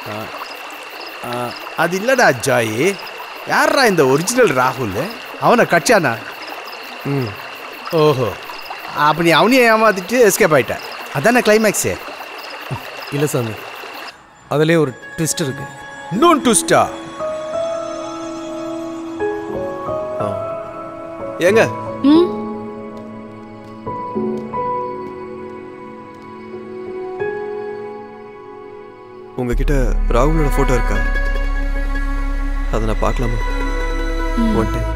ஆ, அது இல்லடா ஜாய் யாரா இந்த ஒரிஜினல் ராகுல் அவனை கட்சானா ம் ஓஹோ அப்ப நீ அவனையும் ஏமாத்திட்டு எஸ்கேப் ஆயிட்ட அதானே கிளைமேக்ஸு இல்லை சாமி அதுலேயே ஒரு ட்விஸ்ட் இருக்கு இன்னும் டுஸ்டா ஏங்க ம் உங்ககிட்ட ராகுலோட ஃபோட்டோ இருக்கா அதை நான் பார்க்கலாமா ஒன் டைம்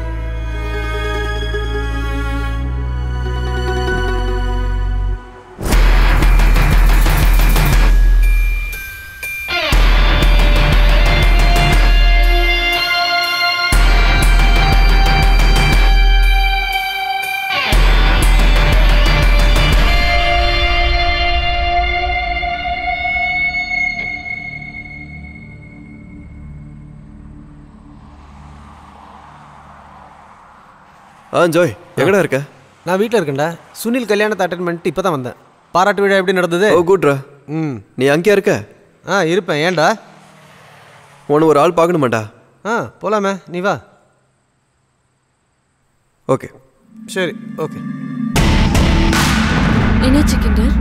ஆ ஜோய் எங்கடா இருக்க நான் வீட்டில் இருக்கேன்டா சுனில் கல்யாணத்தை அட்டன் பண்ணிட்டு இப்போ தான் வந்தேன் பாராட்டு விழா எப்படி நடந்தது ஓ குட்ரா ம் நீ அங்கேயா இருக்க ஆ இருப்பேன் ஏன்டா உன்னை ஒரு ஆள் பார்க்கணுமாடா ஆ போலாமே நீ வா ஓகே சரி ஓகே என்னாச்சு கிண்டர்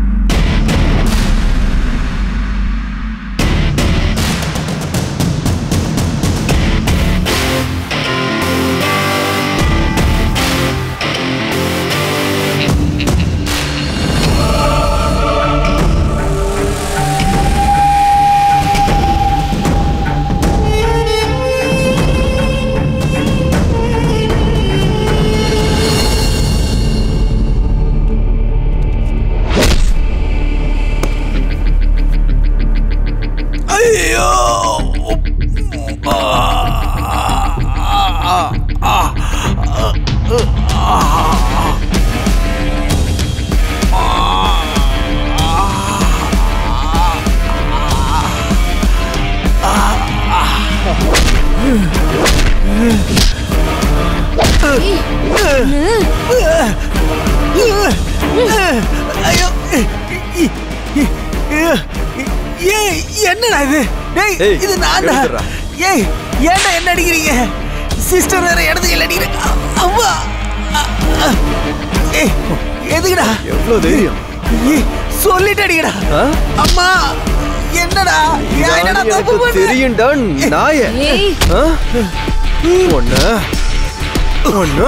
ஏய் என்னடா இது டேய் ஏய், இது நான் எடுத்துடுறா. ஏய் ஏன்டா என்ன அடிக்கிறீங்க சிஸ்டர் வேற இடத்துக்கு கையில் அடிக்கிறேன் அம்மா அ- அ- ஏய் எதுக்குடா எவ்வளோ தைரியம் ஏய் சொல்லிட்டு அடிக்கடா ஆ? அம்மா என்னடா ஏன் என்னடா நான் தப்பு எனக்கு பண்ண தெரியும்டா நாய ஏய் ஆ? ஒண்ணு ஒண்ணு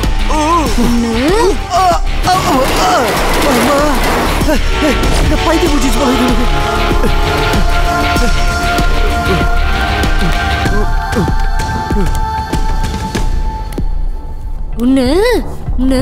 இந்த பைத்தியம் பிடிச்சிச்சு போல இருக்கு. உன்னு உன்னு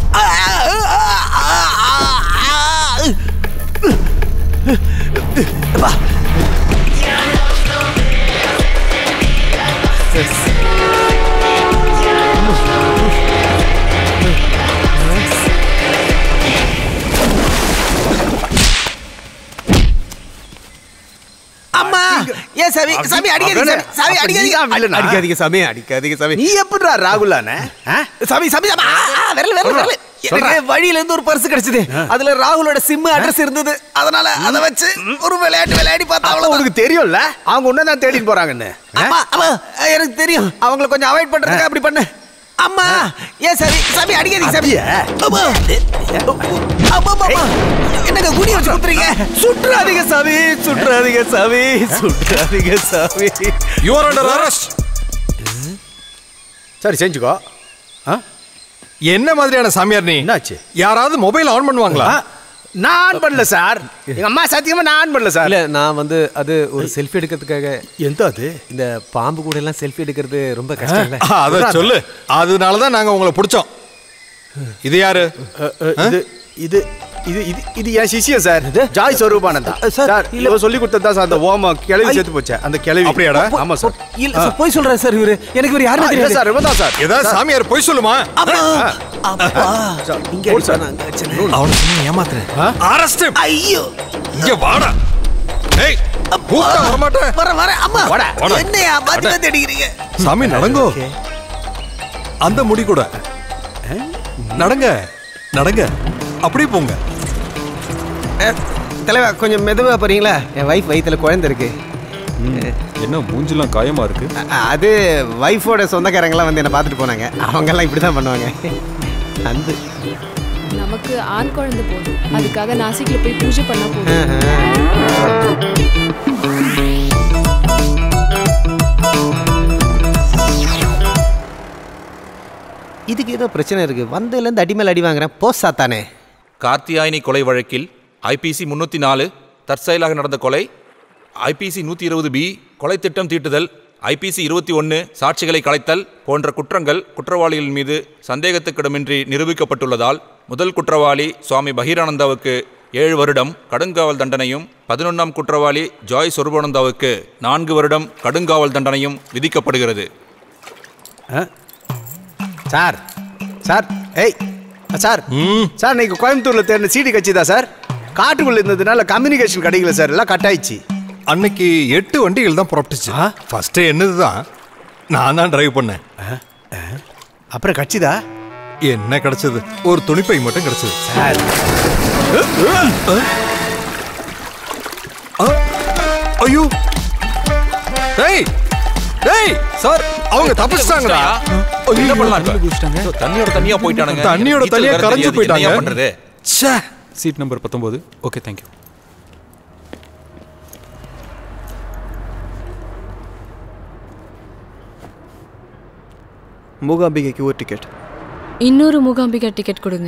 அம்மா ஏன் சாமி சாமி அடிக்காதீங்க சாமி சாமி அப்ப அடிக்காதீங்க நீதான் villain ஆ? அடிக்காதீங்க சாமி அடிக்காதீங்க சாமி நீ எப்படிடா ராகுலானே சாமி சாமி சாமி ஆ, ஆ, விரல் விரல் விரல் எனக்கு வழியில இருந்து ஒரு பர்ஸ் கிடைச்சது அதுல ராகுலோட சிம் அட்ரஸ் இருந்தது அதனால அத வச்சு ஒரு விளையாட்டு விளையாடி பார்த்தா அவ்வளவு உனக்கு தெரியும்ல அவங்க உன்னதான் தேடிட்டு போறாங்கன்னு அம்மா அம்மா எனக்கு தெரியும் அவங்கள கொஞ்சம் அவாய்ட் பண்றதுக்கு அப்படி பண்ணு அம்மா ஏன் சாமி சாமி அடிக்காதீங்க சாமி அப்படியா? அம்மா அம்மா அம்மா அம்மா. என்னங்க குடி வச்சு குத்துறீங்க சுற்றாதீங்க சாமி சுற்றாதீங்க சாமி சுற்றாதீங்க சாமி யூ ஆர் அண்டர் அரெஸ்ட் சரி செஞ்சுக்கோ ஆ என்ன மாதிரியான சாமியார் நீ என்னாச்சு யாராவது மொபைல் ஆன் பண்ணுவாங்களா ஆ, நான் ஆன் பண்ணல சார் எங்க அம்மா சத்தியமா நான் ஆன் பண்ணல சார் இல்லை நான் வந்து அது ஒரு செல்ஃபி எடுக்கிறதுக்காக எந்த அது இந்த பாம்பு கூட எல்லாம் செல்ஃி எடுக்கிறது ரொம்ப கஷ்டம் இல்லை அத சொல்லு அதனால தான் நாங்க உங்களை பிடிச்சோம் இது யாரு அ, அ, இது இது இது இது இது என் சிஷியம் சார் ஜாய் ஸ்வரூபானந்தா அ, சார், சார் இல்ல- இவ சொல்லி கொடுத்ததா சார் அந்த ஓமம் கிளவி சேர்த்து போச்சே அந்த கிளவி அப்படியாடா? ஆமா சார் இல்ல சார் போய் சொல்றேன் சார் இவரு எனக்கு இவர் ஆ, யாருமே இல்ல தெரியாது சார் இவதான் சார் ஏதாவது சாமியார் பொய் சொல்லுமா அப்பா அப்பா சார், இங்க போடு சார். அடிச்சானா, அங்க அடிச்சானா. அவனை சும்மா ஏமாத்துறேன் அரஸ்ட் ஐயோ இங்க வாடா ஏய் கூப்பிட்டா வரமாட்டேன் வர வர அம்மா வாடா. என்னையா மாத்தி வாடா. மாத்தி அடிக்கிறீங்க சாமி நடங்கோ அந்த முடி கூட நடங்க நடங்க அப்படியே போங்க அஹ், தலைவா கொஞ்சம் மெதுவா போறீங்களா என் வைஃப் வயித்துல குழந்தை இருக்கு என்ன மூஞ்சிலாம் காயமா இருக்கு அ- அது ஒய்ஃபோட சொந்தக்காரங்களாம் வந்து என்னை பார்த்துட்டு போனாங்க அவங்கெல்லாம் இப்படி தான் பண்ணுவாங்க அந்த நமக்கு ஆண் குழந்தை போதும் அதுக்காக நாசிக்ல போய் பூஜை பண்ணா போதும் இதுக்கு ஏதோ பிரச்சனை இருக்கு வந்ததுலேருந்து அடி மேல அடி வாங்குறேன் போஸ் சாத்தானே கார்த்தியாயினி கொலை வழக்கில் ஐபிசி முன்னூற்றி நாலு தற்செயலாக நடந்த கொலை ஐபிசி நூற்றி இருபது பி கொலை திட்டம் தீட்டுதல் ஐபிசி இருபத்தி ஒன்று சாட்சிகளை கலைத்தல் போன்ற குற்றங்கள் குற்றவாளிகள் மீது சந்தேகத்துக்கிடமின்றி நிரூபிக்கப்பட்டுள்ளதால் முதல் குற்றவாளி சுவாமி பகீரானந்தாவுக்கு ஏழு வருடம் கடுங்காவல் தண்டனையும் பதினொன்றாம் குற்றவாளி ஜாய் சொருபானந்தாவுக்கு நான்கு வருடம் கடுங்காவல் தண்டனையும் விதிக்கப்படுகிறது சார் சார் ஏய் சார் சார் இன்னைக்கு கோயம்புத்தூர்ல தேர்ந்த சிடி கட்சி தான் சார் காட்டுக்குள்ள இருந்ததுனால கம்யூனிகேஷன் கிடைக்கல சார் எல்லாம் கட் ஆயிடுச்சு அன்னைக்கு எட்டு வண்டிகள் தான் புறப்பட்டுச்சு ஃபர்ஸ்ட் என்னது தான் நான் தான் டிரைவ் பண்ணேன் அப்புறம் கட்சிதா என்ன கிடைச்சது ஒரு துணிப்பை மட்டும் கிடைச்சது சார் ஆ, ஐயோ டேய் டேய் சார் அவங்க தப்பிச்சிட்டாங்கடா என்ன பண்ணலாம் இப்ப? தண்ணியோட தண்ணியா போயிட்டானுங்க தண்ணியோட நீச்சல் தண்ணியா வேற கரைஞ்சு தெரியாது. போயிட்டாங்க. என்னய்யா பண்றது ச்சே சீட் நம்பர் பத்தொம்போது ஓகே தேங்க்யூ மூகாம்பிகைக்கு ஒரு டிக்கெட் இன்னொரு மூகாம்பிகா டிக்கெட் கொடுங்க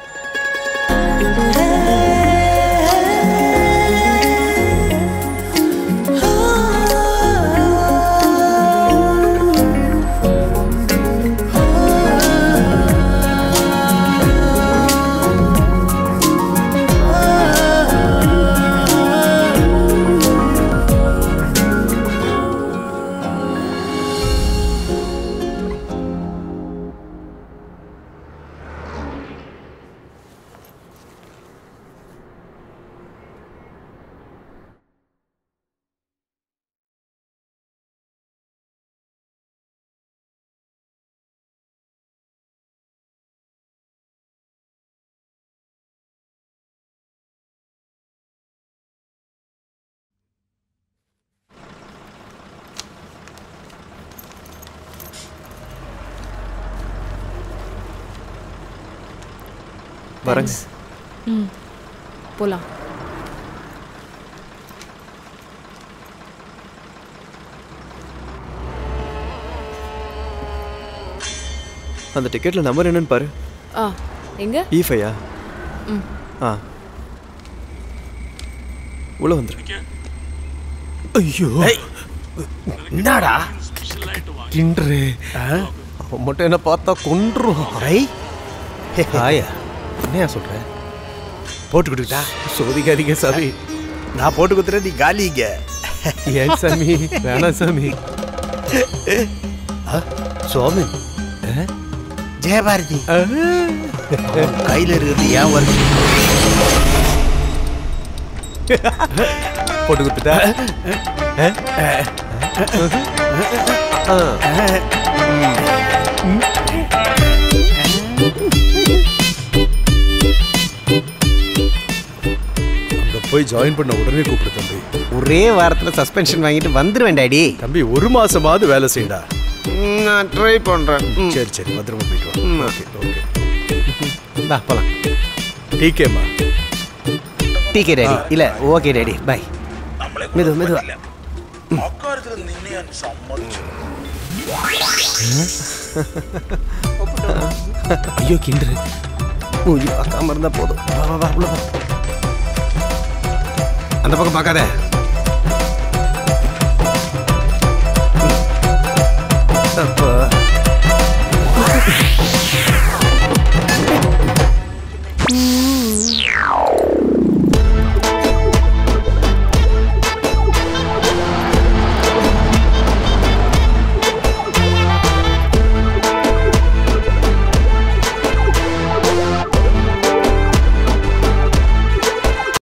வரேங்க ம் போலாம் அந்த டிக்கெட்ல நம்பர் என்னன்னு பாரு ஆ எங்க இ ஃபையா ம் ஆ உள்ள வந்துரு ஐயோ என்னடா கின்று அவன் மட்டும் என்ன பார்த்தா கொன்றுவான் ஐ ஆயா என்னையா சொல்ற போட்டு கொடுக்கிட்டா சோதிக்காதீங்க சாமி நான் போட்டு கொடுத்துறேன் நீ காலிங்க ஏன் சாமி வேணாம் சாமி சுவாமி ஜெயபாரதி கையில இருக்கிறது ஏன் வருது போட்டு கொடுத்துட்டா அங்க போய் ஜாயின் பண்ண உடனே கூப்பிடு தம்பி ஒரே வாரத்துல சஸ்பென்ஷன் வாங்கிட்டு வந்துருவேன் டாடி தம்பி ஒரு மாசமாவது வேலை செய்யடா நான் ட்ரை பண்றேன் சரி சரி பத்திரமா போயிட்டு ம். வா ஓகே ஓகே இந்தா போலாம் டிகேம்மா டிகே டாடி இல்ல ஓகே டாடி பை மெது மெதுவா ஐயோ கிண்டு ஐயோ பார்க்காம இருந்தா போதும் வா வா வா உள்ள வா அந்த பக்கம் பார்க்காத அப்பா